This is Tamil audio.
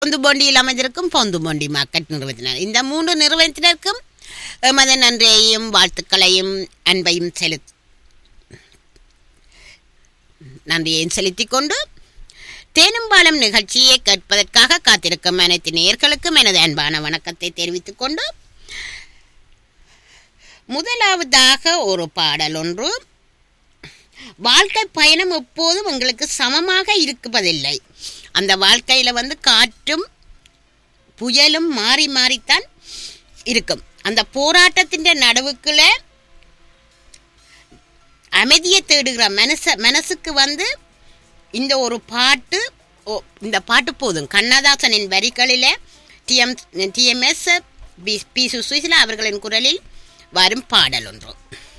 பொந்துபொண்டியில் அமைந்திருக்கும் பொந்துபொண்டி மார்க்கெட் நிறுவனத்தினர் இந்த மூன்று நிறுவனத்தினருக்கும் எமது நன்றியையும் வாழ்த்துக்களையும் அன்பையும் செலுத் நன்றியையும் செலுத்திக் கொண்டு தேனும்பாலம் நிகழ்ச்சியை கேட்பதற்காக காத்திருக்கும் அனைத்து நேயர்களுக்கும் எனது அன்பான வணக்கத்தை தெரிவித்துக் கொண்டு முதலாவதாக ஒரு பாடல் ஒன்று வாழ்க்கை பயணம் எப்போதும் உங்களுக்கு சமமாக இருப்பதில்லை அந்த வாழ்க்கையில் வந்து காற்றும் புயலும் மாறி மாறித்தான் இருக்கும் அந்த போராட்டத்தின் நடுவுக்குள்ள அமைதியை தேடுகிற மனச மனசுக்கு வந்து இந்த ஒரு பாட்டு ஓ இந்த பாட்டு போதும் கண்ணதாசனின் வரிகளில் TM TMS P P Susheela அவர்களின் குரலில் வரும் பாடல் ஒன்று